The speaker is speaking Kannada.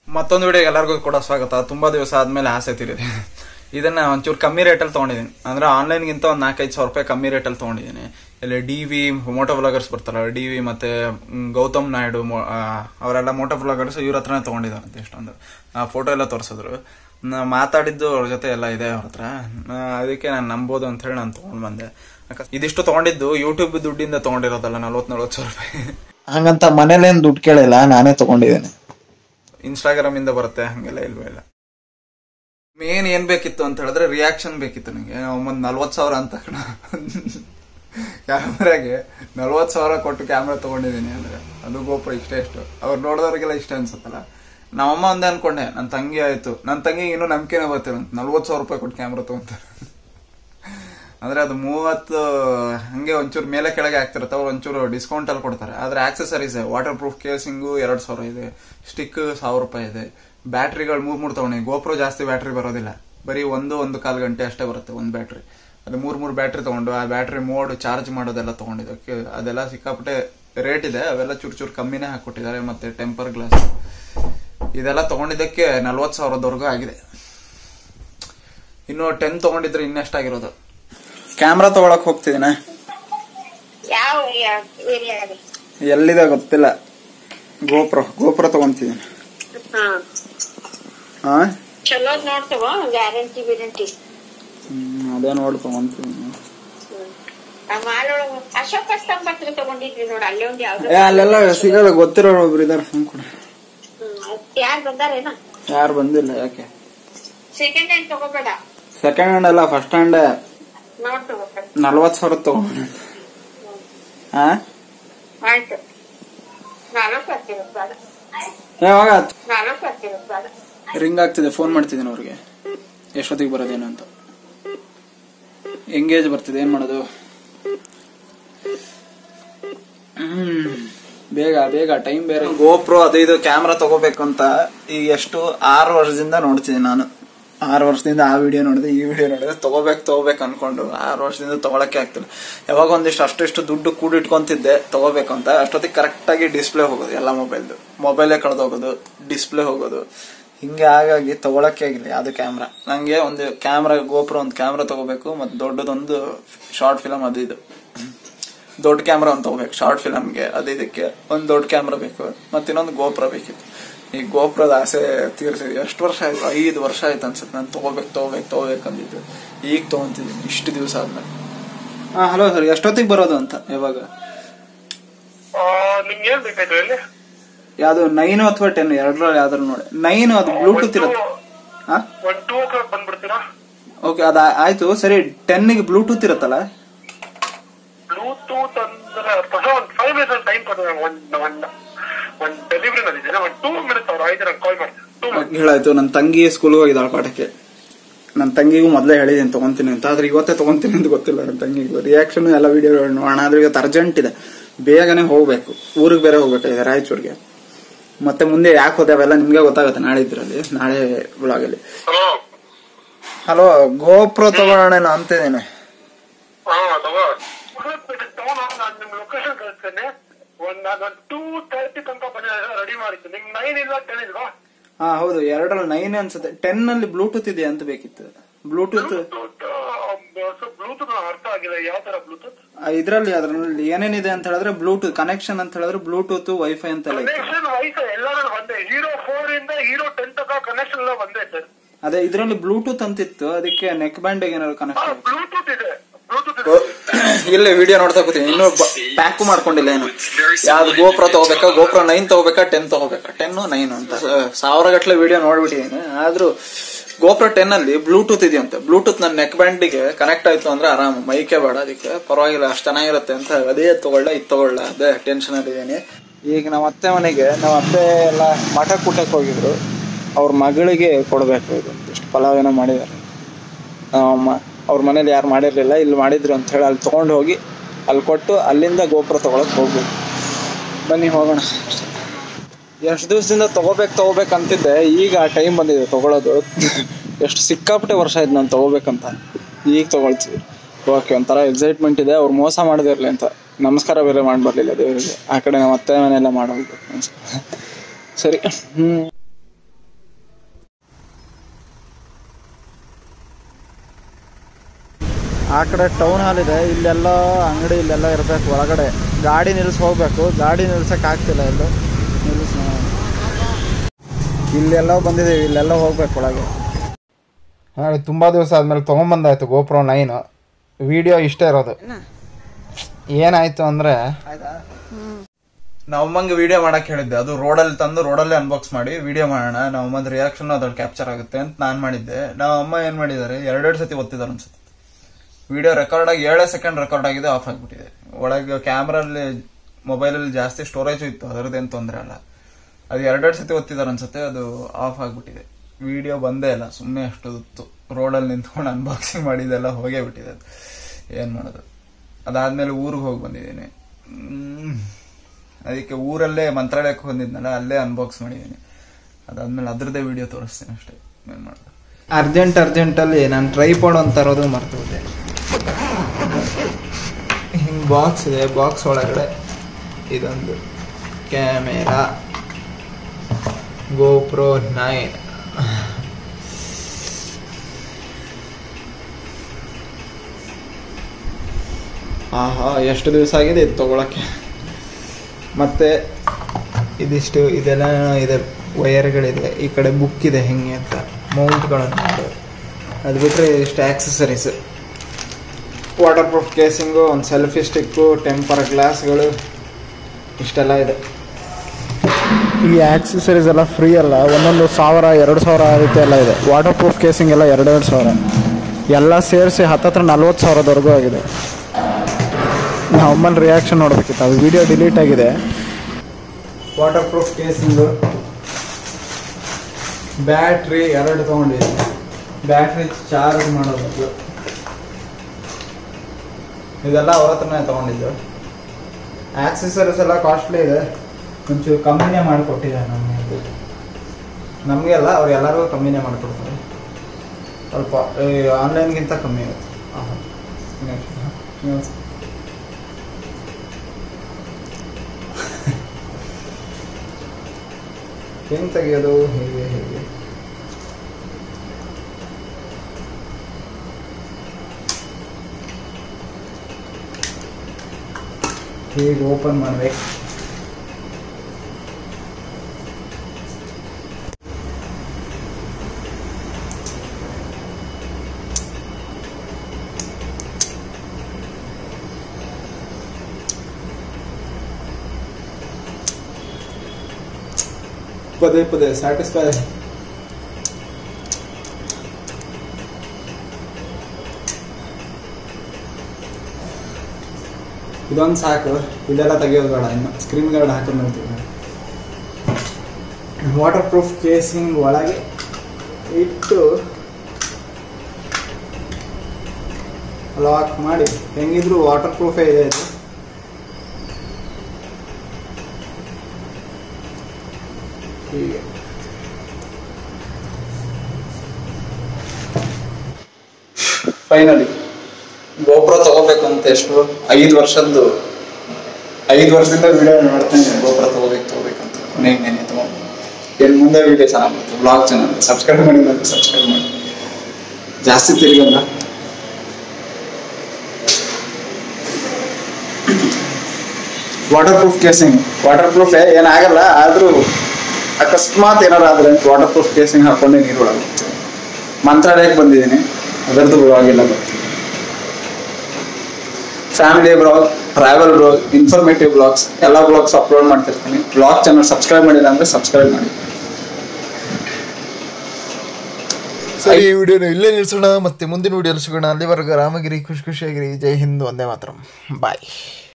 ಮತ್ತೊಂದು ವಿಡಿಯೋಗೆ ಎಲ್ಲರಿಗೂ ಕೂಡ ಸ್ವಾಗತ ತುಂಬಾ ದಿವಸ ಆದ್ಮೇಲೆ ಆಸೆ ತೀರಿದೆ ಇದನ್ನ ಒಂಚೂರು ಕಮ್ಮಿ ರೇಟಲ್ಲಿ ತೊಗೊಂಡಿದ್ದೀನಿ ಅಂದ್ರೆ ಆನ್ಲೈನ್ಗಿಂತ ಒಂದು ನಾಲ್ಕೈದು ಸಾವಿರ ರೂಪಾಯಿ ಕಮ್ಮಿ ರೇಟಲ್ಲಿ ತೊಗೊಂಡಿದ್ದೀನಿ ಇಲ್ಲಿ ಡಿ ವಿ ಮೋಟೋ ವ್ಲಾಗರ್ಸ್ ಬರ್ತಾರಲ್ಲ ಡಿ ವಿ ಮತ್ತೆ ಮ್, ಗೌತಮ್ ನಾಯ್ಡು ಮೊ- ಆ, ಅವರೆಲ್ಲ ಮೋಟೋ ವ್ಲಾಗರ್ಸ್ ಇವ್ರ ಹತ್ರನೇ ತೊಗೊಂಡಿದ್ದಾರಂತೆ ಎಷ್ಟೊಂದು ಫೋಟೋ ಎಲ್ಲ ತೋರಿಸಿದ್ರು ನಾ ಮಾತಾಡಿದ್ದು ಅವ್ರ ಜೊತೆ ಎಲ್ಲ ಇದೆ ಅವ್ರ ಹತ್ರ ನಾ ಅದಕ್ಕೆ ನಾನು ನಂಬೋದು ಅಂತ ಹೇಳಿ ನಾನು ತೊಗೊಂಡ್ ಬಂದೆ ಅಕಸ್- ಇದಿಷ್ಟು ತೊಗೊಂಡಿದ್ದು ಯೂಟ್ಯೂಬ್ ದುಡ್ಡಿಂದ ತೊಗೊಂಡಿರೋದಲ್ಲ ನಲ್ವತ್ತು ನಲ್ವತ್ತು ಸಾವಿರ ರೂಪಾಯಿ ಹಂಗಂತ ಮನೇಲೇನ್ ದುಡ್ಡು ಕೇಳಿಲ್ಲ ನಾನೇ ತಗೊಂಡಿದ್ದೇನೆ ಇನ್ಸ್ಟಾಗ್ರಾಮ್ ಇಂದ ಬರುತ್ತೆ ಹಂಗೆಲ್ಲ ಇಲ್ವೇ ಇಲ್ಲ ಮೇನ್ ಏನ್ ಬೇಕಿತ್ತು ಅಂತ ಹೇಳಿದ್ರೆ ರಿಯಾಕ್ಷನ್ ಬೇಕಿತ್ತು ನಂಗೆ ಒಂದ್ ನಲ್ವತ್ ಸಾವಿರ ಅಂತ ಕ್ಯಾಮ್ರಾಗೆ ನಲ್ವತ್ ಸಾವಿರ ಕೊಟ್ಟು ಕ್ಯಾಮ್ರಾ ತಗೊಂಡಿದ್ದೀನಿ ಅಂದ್ರೆ ಅದು ಗೋಪುರ ಇಷ್ಟೇ ಇಷ್ಟು ಅವ್ರು ನೋಡಿದವ್ರಿಗೆಲ್ಲ ಇಷ್ಟ ಅನ್ಸುತ್ತಲ್ಲ ನಮ್ಮಮ್ಮ ಒಂದೇ ಅನ್ಕೊಂಡೆ ನನ್ನ ತಂಗಿ ಆಯ್ತು ನನ್ನ ತಂಗಿ ಇನ್ನೂ ನಂಬಿಕೆನೇ ಬರ್ತಿಲ್ಲ ನಲ್ವತ್ ಸಾವಿರ ರೂಪಾಯಿ ಕೊಟ್ಟು ಕ್ಯಾಮ್ರಾ ತಗೊಂತಾರೆ ಅಂದ್ರೆ ಅದು ಮೂವತ್ತು ಹಂಗೆ ಒಂಚೂರು ಮೇಲೆ ಕೆಳಗೆ ಆಗ್ತಿರುತ್ತೆ ಅವ್ರು ಒಂಚೂರು ಡಿಸ್ಕೌಂಟ್ ಅಲ್ಲಿ ಕೊಡ್ತಾರೆ ಆದ್ರೆ ಆಕ್ಸೆಸರೀಸ್ ವಾಟರ್ ಪ್ರೂಫ್ ಕೇಸಿಂಗು ಎರಡ್ ಸಾವಿರ ಇದೆ ಸ್ಟಿಕ್ ಸಾವಿರ ರೂಪಾಯಿ ಇದೆ ಬ್ಯಾಟ್ರಿಗಳು ಮೂರ್ ಮೂರ್ ತಗೊಂಡಿ ಗೋಪ್ರೋ ಜಾಸ್ತಿ ಬ್ಯಾಟ್ರಿ ಬರೋದಿಲ್ಲ ಬರೀ ಒಂದು ಒಂದು ಕಾಲು ಗಂಟೆ ಅಷ್ಟೇ ಬರುತ್ತೆ ಒಂದು ಬ್ಯಾಟ್ರಿ ಅದು ಮೂರ್ ಮೂರ್ ಬ್ಯಾಟ್ರಿ ತಗೊಂಡು ಆ ಬ್ಯಾಟ್ರಿ ಮೋಡ್ ಚಾರ್ಜ್ ಮಾಡೋದೆಲ್ಲ ತಗೊಂಡಿದ್ದಕ್ಕೆ ಅದೆಲ್ಲ ಸಿಕ್ಕಾಪಟ್ಟೆ ರೇಟ್ ಇದೆ ಅವೆಲ್ಲ ಚೂರು ಚೂರು ಕಮ್ಮಿನೇ ಹಾಕೊಟ್ಟಿದ್ದಾರೆ ಮತ್ತೆ ಟೆಂಪರ್ ಗ್ಲಾಸ್ ಇದೆಲ್ಲ ತಗೊಂಡಿದ್ದಕ್ಕೆ ನಲ್ವತ್ತು ಸಾವಿರದವರೆಗೂ ಆಗಿದೆ ಇನ್ನು ಟೆನ್ ತಗೊಂಡಿದ್ರೆ ಇನ್ನೆಷ್ಟಾಗಿರೋದು ಕ್ಯಾಮ್ರಾ ತಗೊಳಕ್ ಹೋಗ್ತಿದ್ದೀನ ಯಾವ ಏರಿಯಾ ಎಲ್ಲಿದೆ ಗೊತ್ತಿಲ್ಲ ಗೋಪ್ರೋ ಗೋಪ್ರೋ ತಗೊಂತಿದ್ದೀನಿ ಹಾ ಹಾ ಚಲೋದ್ ನೋಡ್ತವ ಗ್ಯಾರಂಟಿ ಬಿರಂಟಿ ಹ್ಮ್, ಅದೇ ನೋಡಿ ತಗೊಂತೀನಿ ಆ ಮಾಲೊಳಗ ಅಶೋಕ ಸ್ತಂಭ ಹತ್ರ ತಗೊಂಡಿದ್ವಿ ನೋಡ ಅಲ್ಲಿ ಒಂದ್ ಯಾವ್ದು ಏ ಅಲ್ಲೆಲ್ಲ ಸಿಗಲ್ಲ ಗೊತ್ತಿರೋ ಒಬ್ರು ಇದಾರೆ ಫೋನ್ ಕೊಡ ಯಾರು ಬಂದಾರೇನ ಯಾರು ಬಂದಿಲ್ಲ ಯಾಕೆ ಸೆಕೆಂಡ್ ಹ್ಯಾಂಡ್ ತಗೋಬೇಡ ಸೆಕೆಂಡ್ ಹ್ಯಾಂಡ್ ಅಲ್ಲ ಫಸ್ಟ್ ಹ್ಯಾಂಡ್ ನೋಡ್ ತಗೋಬೇಡ ನಲ್ವತ್ ಸಾವಿರ ತಗೊಂಡ ಹಾ ಆಯ್ತು ನಾಲ್ಕು ಹತ್ತಿರೋದು ಬೇಡ ಯಾವಾಗ ನಾಲ್ಕು ಹತ್ತಿರೋದು ಬೇಡ ರಿಂಗ್ ಆಗ್ತಿದೆ ಫೋನ್ ಮಾಡ್ತಿದ್ದೀನಿ ಅವ್ರಿಗೆ ಎಷ್ಟೊತ್ತಿಗೆ ಬರೋದೇನು ಅಂತ ಎಂಗೇಜ್ ಬರ್ತಿದೆ ಏನ್ ಮಾಡೋದು ಹ್ಮ್. ಬೇಗ ಬೇಗ ಟೈಮ್ ಬೇರೆ ಗೋಪ್ರೋ ಅದು ಇದು ಕ್ಯಾಮ್ರಾ ತಗೋಬೇಕು ಅಂತ ಈಗ ಎಷ್ಟು ಆರು ವರ್ಷದಿಂದ ನೋಡ್ತಿದ್ದೀನಿ ನಾನು ಆರು ವರ್ಷದಿಂದ ಆ ವಿಡಿಯೋ ನೋಡಿದೆ ಈ ವಿಡಿಯೋ ನೋಡಿದೆ ತಗೋಬೇಕು ತಗೋಬೇಕು ಅನ್ಕೊಂಡು ಆರು ವರ್ಷದಿಂದ ತಗೊಳಕ್ಕೆ ಆಗ್ತಿಲ್ಲ ಯಾವಾಗ ಒಂದಿಷ್ಟು ಅಷ್ಟಿಷ್ಟು ದುಡ್ಡು ಕೂಡಿಟ್ಕೊಂತಿದ್ದೆ ತಗೋಬೇಕು ಅಂತ ಅಷ್ಟೊತ್ತಿಗೆ ಕರೆಕ್ಟ್ ಆಗಿ ಡಿಸ್ಪ್ಲೇ ಹೋಗೋದು ಎಲ್ಲ ಮೊಬೈಲ್ದು ಮೊಬೈಲೇ ಕಳೆದೋಗೋದು ಡಿಸ್ಪ್ಲೇ ಹೋಗೋದು ಹಿಂಗೆ ಹಾಗಾಗಿ ತಗೊಳಕ್ಕೆ ಆಗಿಲ್ಲ ಯಾವ್ದು ಕ್ಯಾಮ್ರಾ ನಂಗೆ ಒಂದು ಕ್ಯಾಮ್ರಾ ಗೋಪುರ ಒಂದು ಕ್ಯಾಮ್ರಾ ತಗೋಬೇಕು ಮತ್ತೆ ದೊಡ್ಡದೊಂದು ಶಾರ್ಟ್ ಫಿಲಮ್ ಅದು ಇದು ದೊಡ್ಡ ಕ್ಯಾಮ್ರಾ ಒಂದು ತಗೋಬೇಕು ಶಾರ್ಟ್ ಫಿಲಮ್ಗೆ ಅದು ಇದಕ್ಕೆ ಒಂದು ದೊಡ್ಡ ಕ್ಯಾಮ್ರಾ ಬೇಕು ಮತ್ತೆ ಇನ್ನೊಂದು ಗೋಪುರ ಬೇಕಿತ್ತು ಈ ಗೋಪುರದ ಆಸೆ ತೀರ್ಸಿದ್ವಿ ಎಷ್ಟು ವರ್ಷ ಆಯ್ತು ಐದು ವರ್ಷ ಆಯ್ತು ಅನ್ಸುತ್ತೆ ನಾನು ತಗೋಬೇಕು ತಗೋಬೇಕು ತಗೋಬೇಕು ಅಂದಿದ್ದು ಈಗ ತಗೊಂತಿದ್ದೀನಿ ಇಷ್ಟು ದಿವಸ ಆದ್ಮೇಲೆ ಹಾ ಹಲೋ ಸರ್ ಎಷ್ಟೊತ್ತಿಗೆ ಬರೋದು ಅಂತ ಯಾವಾಗ ಆ, ನಿಮ್ಗೆ ಏನ್ ಬೇಕಾಯ್ತು ಹೇಳಿ ಯಾವ್ದು ನೈನ್ ಅಥವಾ ಟೆನ್ ಎರಡರಲ್ಲಿ ಯಾವ್ದಾರು ನೋಡಿ ನೈನ್ ಅದು ಬ್ಲೂಟೂತ್ ಇರುತ್ತೆ ಹಾ ಒಂದ್ ಟೂ ಓ ಕ್ಲಾಕ್ ಬಂದ್ಬಿಡ್ತೀರಾ ಓಕೆ ಅದ ಆಯ್ತು ಸರಿ ಟೆನ್ಗೆ ಬ್ಲೂಟೂತ್ ಇರುತ್ತಲ್ಲ ಬ್ಲೂಟೂತ್ ಅಂದ್ರೆ ಹೊಸ ಒಂದ್ ಫೈವ್ ಮಿನಿಟ್ಸ್ ಟೈಮ್ ಕೊಡ್ತೀನಿ ಒಂದ್ ಒಂದ್ ಒಂದ್ ಡೆಲಿವರಿ ನಲ್ಲಿ ಇದ್ದೇನೆ ಒಂದ್ ಟೂ ಮಿನಿಟ್ಸ್ ಅವ್ರು ಆಯ್ತು ನಾನು ಕಾಲ್ ಮಾಡ್ತೀನಿ ಟೂ ಮಿನಿಟ್ಸ್ ಹೇಳಾಯ್ತು ನನ್ನ ತಂಗಿ ಸ್ಕೂಲ್ಗೆ ಹೋಗಿದ್ದಾಳೆ ಪಾಠಕ್ಕೆ ನನ್ನ ತಂಗಿಗೂ ಮೊದಲೇ ಹೇಳಿದ್ದೀನಿ ತಗೊಂತೀನಿ ಅಂತ ಆದ್ರೆ ಇವತ್ತೇ ತಗೊಂತೀನಿ ಅಂತ ಗೊತ್ತಿಲ್ಲ ನನ್ನ ತಂಗಿಗೂ ರಿಯಾಕ್ಷನ್ ಎಲ್ಲ ವಿಡಿಯೋ ನೋಡೋಣ ಆದ್ರೆ ಇವತ್ತು ಅರ್ಜೆಂಟ್ ಇದೆ ಬೇಗನೆ ಹೋಗ್ಬೇಕು ಊರಿಗೆ ಬೇರೆ ಹೋಗ್ಬೇಕಾಗಿದೆ ರಾಯಚೂರಿಗೆ ಮತ್ತೆ ಮುಂದೆ ಯಾಕೆ ಹೋದೆ ಅವೆಲ್ಲ ನಿಮ್ಗೆ ಗೊತ್ತಾಗುತ್ತೆ ನಾಳೆ ಇದ್ರಲ್ಲಿ ನಾಳೆ ಬ್ಲಾಗಲ್ಲಿ ಹಲೋ ಹಲೋ ಗೋಪ್ರೋ ತಗೊಳ್ಳೋಣ ಅಂತಿದ್ದೀನಿ ಹಾ ತಗೋ ತಗೊಂಡು ನಾನು ನಿಮ್ ಲೊಕೇಶನ್ ಕಳಿಸ್ತೇನೆ ಒಂದ್ ನಾನು ಒಂದ್ ಟೂ ತರ್ಟಿ ತನಕ ಬಂದ ರೆಡಿ ಮಾಡಿತ್ತು ನಿಮ್ ನೈನ್ ಇಲ್ಲ ಟೆನ್ ಇಲ್ವಾ ಹಾ ಹೌದು ಎರಡರಲ್ಲಿ ನೈನ್ ಅನ್ಸುತ್ತೆ ಟೆನ್ ಅಲ್ಲಿ ಬ್ಲೂಟೂತ್ ಇದೆ ಅಂತ ಬೇಕಿತ್ತು ಬ್ಲೂಟೂತ್ ಬ್ಲೂಟೂತ್ ಬ್ಲೂಟೂತ್ ಅರ್ಥ ಆಗಿಲ್ಲ ಯಾವ ತರ ಬ್ಲೂಟೂತ್ ಇದ್ರಲ್ಲಿ ಅದ್ರಲ್ಲಿ ಏನೇನಿದೆ ಅಂತ ಹೇಳಿದ್ರೆ ಬ್ಲೂಟೂತ್ ಕನೆಕ್ಷನ್ ಅಂತ ಹೇಳಿದ್ರೆ ಬ್ಲೂಟೂತ್ ವೈಫೈ ಅಂತೆಲ್ಲ ಇತ್ತು ಕನೆಕ್ಷನ್ ವೈಫೈ ಎಲ್ಲಾನು ಒಂದೇ ಹೀರೋ ಫೋರ್ ಇಂದ ಹೀರೋ ಟೆನ್ ತನಕ ಕನೆಕ್ಷನ್ ಎಲ್ಲ ಒಂದೇ ಸರ್ ಅದೇ ಇದ್ರಲ್ಲಿ ಬ್ಲೂಟೂತ್ ಅಂತಿತ್ತು ಅದಕ್ಕೆ ನೆಕ್ ಬ್ಯಾಂಡ್ ಏನಾದ್ರು ಹಾ ಕನೆಕ್ಷನ್ ಬ್ಲೂಟೂತ್ ಇದೆ ಬ್ಲೂಟೂತ್ ಇದೆ ಇಲ್ಲೇ ವಿಡಿಯೋ ನೋಡ್ತಾ ಕೂತೀನಿ ಇನ್ನು ಪ್ಯಾಕ್ ಮಾಡ್ಕೊಂಡಿಲ್ಲ ಏನು ಯಾವ್ದು ಗೋಪ್ರೋ ತಗೋಬೇಕಾ ಗೋಪ್ರೋ ನೈನ್ ತಗೋಬೇಕಾ ಟೆನ್ ತಗೋಬೇಕಾ ಟೆನ್ ನೈನ್ ಅಂತ ಸಾವಿರ ಗಟ್ಲೆ ವಿಡಿಯೋ ನೋಡ್ಬಿಟ್ಟಿದ್ದೀನಿ ಆದ್ರೂ ಗೋಪ್ರೋ ಟೆನ್ ಅಲ್ಲಿ ಬ್ಲೂಟೂತ್ ಇದೆಯಂತೆ ಬ್ಲೂಟೂತ್ ನನ್ನ ನೆಕ್ ಬ್ಯಾಂಡಿಗೆ ಕನೆಕ್ಟ್ ಆಯ್ತು ಅಂದ್ರೆ ಆರಾಮ ಮೈಕೆ ಬೇಡ ಅದಕ್ಕೆ ಪರವಾಗಿಲ್ಲ ಅಷ್ಟು ಚೆನ್ನಾಗಿರುತ್ತೆ ಅಂತ ಅದೇ ತಗೊಳ್ಳ ಇದು ತಗೊಳ್ಳ ಅದೇ ಟೆನ್ಷನ್ ಅಲ್ಲಿ ಈಗ ನಮ್ಮ ಅತ್ತೆ ಮನೆಗೆ ನಮ್ಮ ಅತ್ತೆ ಎಲ್ಲ ಮಠ ಕೂಟಕ್ಕೆ ಹೋಗಿದ್ರು ಅವ್ರ ಮಗಳಿಗೆ ಕೊಡಬೇಕು ಇದು ಇಷ್ಟು ಪಲಾವ್ ಏನೋ ಮಾಡಿದ್ದಾರೆ ನಮ್ಮ ಅವ್ರ ಮನೇಲಿ ಯಾರು ಮಾಡಿರ್ಲಿಲ್ಲ ಇಲ್ಲಿ ಮಾಡಿದ್ರು ಅಂತ ಹೇಳಿ ಅಲ್ಲಿ ತಗೊಂಡು ಹೋಗಿ ಅಲ್ಲಿ ಕೊಟ್ಟು ಅಲ್ಲಿಂದ ಗೋಪುರ ತಗೊಳಕ್ ಹೋಗ್ಬೇಕು ಬನ್ನಿ ಹೋಗೋಣ ಎಷ್ಟು ದಿವಸದಿಂದ ತಗೋಬೇಕು ತಗೋಬೇಕು ಅಂತಿದ್ದೆ ಈಗ ಟೈಮ್ ಬಂದಿದೆ ತಗೊಳ್ಳೋದು ಎಷ್ಟು ಸಿಕ್ಕಾಪಟ್ಟೆ ವರ್ಷ ಆಯ್ತು ನಾನು ತಗೋಬೇಕಂತ ಈಗ ತಗೊಳ್ತೀವಿ ಓಕೆ ಒಂಥರ ಎಕ್ಸೈಟ್ಮೆಂಟ್ ಇದೆ ಅವ್ರು ಮೋಸ ಮಾಡದಿರ್ಲಿ ಅಂತ ನಮಸ್ಕಾರ ಬೇರೆ ಮಾಡಿ ಬರ್ಲಿಲ್ಲ ದೇವರಿಗೆ ಆ ಕಡೆ ನಮ್ಮ ಅತ್ತೆ ಮನೆಯೆಲ್ಲ ಮಾಡೋದು ಸರಿ ಹ್ಮ್ ಆ ಕಡೆ ಟೌನ್ ಹಾಲ್ ಇದೆ ಇಲ್ಲೆಲ್ಲ ಅಂಗಡಿ ಇಲ್ಲೆಲ್ಲ ಇರಬೇಕು ಒಳಗಡೆ ಗಾಡಿ ನಿಲ್ಸಿ ಹೋಗ್ಬೇಕು ಗಾಡಿ ನಿಲ್ಸಕ್ಕೆ ಆಗ್ತಿಲ್ಲ ಎಲ್ಲೂ ನಿಲ್ಸ್ ಇಲ್ಲೆಲ್ಲ ಬಂದಿದ್ದೀವಿ ಇಲ್ಲೆಲ್ಲ ಹೋಗ್ಬೇಕು ಒಳಗೆ ನೋಡಿ ತುಂಬ ದಿವಸ ಆದಮೇಲೆ ತೊಗೊಂಬಂದಾಯ್ತು ಗೋಪ್ರೋ ನೈನು ವಿಡಿಯೋ ಇಷ್ಟೇ ಇರೋದು ಏನಾಯ್ತು ಅಂದರೆ ನಮ್ಮಂಗೆ ವಿಡಿಯೋ ಮಾಡಕ್ ಹೇಳಿದ್ದೆ ಅದು ರೋಡಲ್ಲಿ ತಂದು ರೋಡಲ್ಲೇ ಅನ್ಬಾಕ್ಸ್ ಮಾಡಿ ವಿಡಿಯೋ ಮಾಡೋಣ ನಮ್ಮಮ್ಮದ ರಿಯಾಕ್ಷನ್ ಅದ್ರಲ್ಲಿ ಕ್ಯಾಪ್ಚರ್ ಆಗುತ್ತೆ ಅಂತ ನಾನು ಮಾಡಿದ್ದೆ ನಮ್ಮ ಅಮ್ಮ ಏನ್ ಮಾಡಿದ್ದಾರೆ ಎರಡೆರಡು ಸತಿ ಒತ್ತಿದ್ದಾರೆ ಅನ್ಸುತ್ತೆ ವಿಡಿಯೋ ರೆಕಾರ್ಡ್ ಆಗಿ ಏಳೇ ಸೆಕೆಂಡ್ ರೆಕಾರ್ಡ್ ಆಗಿದೆ ಆಫ್ ಆಗಿಬಿಟ್ಟಿದೆ ಒಳಗೆ ಕ್ಯಾಮ್ರಲ್ಲಿ ಮೊಬೈಲಲ್ಲಿ ಜಾಸ್ತಿ ಸ್ಟೋರೇಜು ಇತ್ತು ಅದರದ್ದೇನು ತೊಂದರೆ ಅಲ್ಲ ಅದು ಎರಡೆರಡು ಸತಿ ಒತ್ತಿದ್ದಾರೆ ಅನ್ಸುತ್ತೆ ಅದು ಆಫ್ ಆಗಿಬಿಟ್ಟಿದೆ ವಿಡಿಯೋ ಬಂದೇ ಇಲ್ಲ ಸುಮ್ಮನೆ ಅಷ್ಟು ಹೊತ್ತು ರೋಡಲ್ಲಿ ನಿಂತ್ಕೊಂಡು ಅನ್ಬಾಕ್ಸಿಂಗ್ ಮಾಡಿದ್ದೆಲ್ಲ ಹೋಗೇ ಬಿಟ್ಟಿದೆ ಅದು ಏನು ಮಾಡೋದು ಅದಾದ್ಮೇಲೆ ಊರಿಗೆ ಹೋಗಿ ಬಂದಿದ್ದೀನಿ ಹ್ಮ್. ಅದಕ್ಕೆ ಊರಲ್ಲೇ ಮಂತ್ರಾಲಯಕ್ಕೆ ಹೊಂದಿದ್ನಲ್ಲ ಅಲ್ಲೇ ಅನ್ಬಾಕ್ಸ್ ಮಾಡಿದ್ದೀನಿ ಅದಾದ್ಮೇಲೆ ಅದ್ರದ್ದೇ ವಿಡಿಯೋ ತೋರಿಸ್ತೀನಿ ಅಷ್ಟೇ ಏನು ಮಾಡೋದು ಅರ್ಜೆಂಟ್ ಅರ್ಜೆಂಟಲ್ಲಿ ನಾನು ಟ್ರೈಪಾಡ್ ಅಂತ ತರೋದು ಮರ್ತೋದೆ ಹಿಂಗೆ ಬಾಕ್ಸ್ ಇದೆ ಬಾಕ್ಸ್ ಒಳಗಡೆ ಇದೊಂದು ಕ್ಯಾಮೆರಾ ಗೋಪ್ರೋ ನೈನ್ ಆಹಾ ಎಷ್ಟು ದಿವಸ ಆಗಿದೆ ಇದು ತಗೊಳಕ್ಕೆ ಮತ್ತೆ ಇದಿಷ್ಟು ಇದೆಲ್ಲ ಇದೆ ವಯರ್ಗಳಿದೆ ಈ ಕಡೆ ಬುಕ್ ಇದೆ ಹೆಂಗೆ ಅಂತ ಮೌಂಟ್ಗಳನ್ನು ಮಾಡಿ ಅದು ಬಿಟ್ಟರೆ ಇಷ್ಟು ಆಕ್ಸಸರೀಸ್ ವಾಟರ್ ಪ್ರೂಫ್ ಕೇಸಿಂಗು ಒಂದು ಸೆಲ್ಫಿ ಸ್ಟಿಕ್ಕು ಟೆಂಪರ್ ಗ್ಲಾಸ್ಗಳು ಇಷ್ಟೆಲ್ಲ ಇದೆ ಈ ಆಕ್ಸೆಸರೀಸ್ ಎಲ್ಲ ಫ್ರೀ ಅಲ್ಲ ಒಂದೊಂದು ಸಾವಿರ ಎರಡು ಸಾವಿರ ಆ ರೀತಿ ಎಲ್ಲ ಇದೆ ವಾಟರ್ ಪ್ರೂಫ್ ಕೇಸಿಂಗ್ ಎಲ್ಲ ಎರಡೆರಡು ಸಾವಿರ ಎಲ್ಲ ಸೇರಿಸಿ ಹತ್ತತ್ರ ನಲ್ವತ್ತು ಸಾವಿರದವರೆಗೂ ಆಗಿದೆ ನಮ್ಮಲ್ಲಿ ರಿಯಾಕ್ಷನ್ ನೋಡ್ಬೇಕಿತ್ತು ಅದು ವಿಡಿಯೋ ಡಿಲೀಟ್ ಆಗಿದೆ ವಾಟರ್ ಪ್ರೂಫ್ ಕೇಸಿಂಗು ಬ್ಯಾಟ್ರಿ ಎರಡು ತೊಗೊಂಡಿದ್ದೀನಿ ಬ್ಯಾಟ್ರಿ ಚಾರ್ಜ್ ಮಾಡೋದು ಇದೆಲ್ಲ ಅವ್ರ ಹತ್ರನೇ ತೊಗೊಂಡಿದ್ದು ಆಕ್ಸೆಸರೀಸ್ ಎಲ್ಲ ಕಾಸ್ಟ್ಲಿ ಇದೆ ಒಂಚೂರು ಕಮ್ಮಿನೇ ಮಾಡಿಕೊಟ್ಟಿದ್ದಾರೆ ನಮಗೆ ನಮಗೆ ಅಲ್ಲ ಅವ್ರು ಎಲ್ಲರಿಗೂ ಕಮ್ಮಿನೇ ಮಾಡಿಕೊಡ್ತಾರೆ ಸ್ವಲ್ಪ ಆನ್ಲೈನ್ಗಿಂತ ಕಮ್ಮಿ ಇರುತ್ತೆ ಆಹಾ. ಇನ್ನೊಂದ್ ಸಲ. ಹೆಂಗ್ ತೆಗಿಯೋದು ಹೇಗೆ ಹೇಗೆ ಹೇಗೆ ಓಪನ್ ಮಾಡ್ಬೇಕು ಪದೇ ಪದೇ ಸ್ಯಾಟಿಸ್ಫೈ ಇದೊಂದು ಸಾಕು ಇದೆಲ್ಲ ತೆಗಿಯೋದು ಬೇಡ ಇನ್ನು ಸ್ಕ್ರೀನ್ ಗಾರ್ಡ್ ಹಾಕೊಂಡು ನೋಡ್ತೀವಿ ವಾಟರ್ ಪ್ರೂಫ್ ಕೇಸಿಂಗ್ ಒಳಗೆ ಇಟ್ಟು ಲಾಕ್ ಮಾಡಿ ಹೆಂಗಿದ್ರು ವಾಟರ್ ಪ್ರೂಫೇ ಇದೆ ಇದು ಹೀಗೆ ಫೈನಲಿ ಗೋಪುರ ತಗೋಬೇಕು ಅಂತ ಎಷ್ಟು ಐದು ವರ್ಷದ್ದು ಐದು ವರ್ಷದಿಂದ ವಿಡಿಯೋ ಮಾಡ್ತೇನೆ ಗೋಪುರ ತಗೋಬೇಕು ತಗೋಬೇಕು ಅಂತ ಕೊನೆಗೆ ನೆನೆ ತಗೊಂಡು ಏನು ಮುಂದೆ ವಿಡಿಯೋ ಚೆನ್ನಾಗಿ ಬರುತ್ತೆ ಬ್ಲಾಗ್ ಚಾನಲ್ ಸಬ್ಸ್ಕ್ರೈಬ್ ಮಾಡಿ ನನಗೆ ಸಬ್ಸ್ಕ್ರೈಬ್ ಮಾಡಿ ಜಾಸ್ತಿ ತಿರುಗಲ್ಲ waterproof casing waterproof ಏನಾಗಲ್ಲ ಆದರೂ ಅಕಸ್ಮಾತ್ ಏನಾರು ಆದ್ರೆ ವಾಟರ್ ಪ್ರೂಫ್ ಕೇಸಿಂಗ್ ಹಾಕೊಂಡೆ ನೀರು ಒಳಗೆ ಹೋಗ್ತೀನಿ ಮಂತ್ರಾಲಯಕ್ಕೆ ಬಂದಿದ್ದೀನಿ ಅದರದ್ದು ಬ್ಲಾಗ್ ಎಲ್ಲ ಬರ್ತೀನಿ family blog travel blog informative blogs ಎಲ್ಲ ಬ್ಲಾಗ್ಸ್ ಅಪ್ಲೋಡ್ ಮಾಡ್ತಿರ್ತೀನಿ ಬ್ಲಾಗ್ ಚಾನಲ್ ಸಬ್ಸ್ಕ್ರೈಬ್ ಮಾಡಿಲ್ಲ ಅಂದ್ರೆ ಸಬ್ಸ್ಕ್ರೈಬ್ ಮಾಡಿ ಸರಿ ಈ ವಿಡಿಯೋನ ಇಲ್ಲೇ ನಿಲ್ಸೋಣ ಮತ್ತೆ ಮುಂದಿನ ವಿಡಿಯೋ ಸಿಗೋಣ ಅಲ್ಲಿವರೆಗೂ ರಾಮಗಿರಿ ಖುಷಿ ಖುಷಿಯಾಗಿರಿ ಜೈ ಹಿಂದ್ ಒಂದೇ ಮಾತ್ರ ಬಾಯ್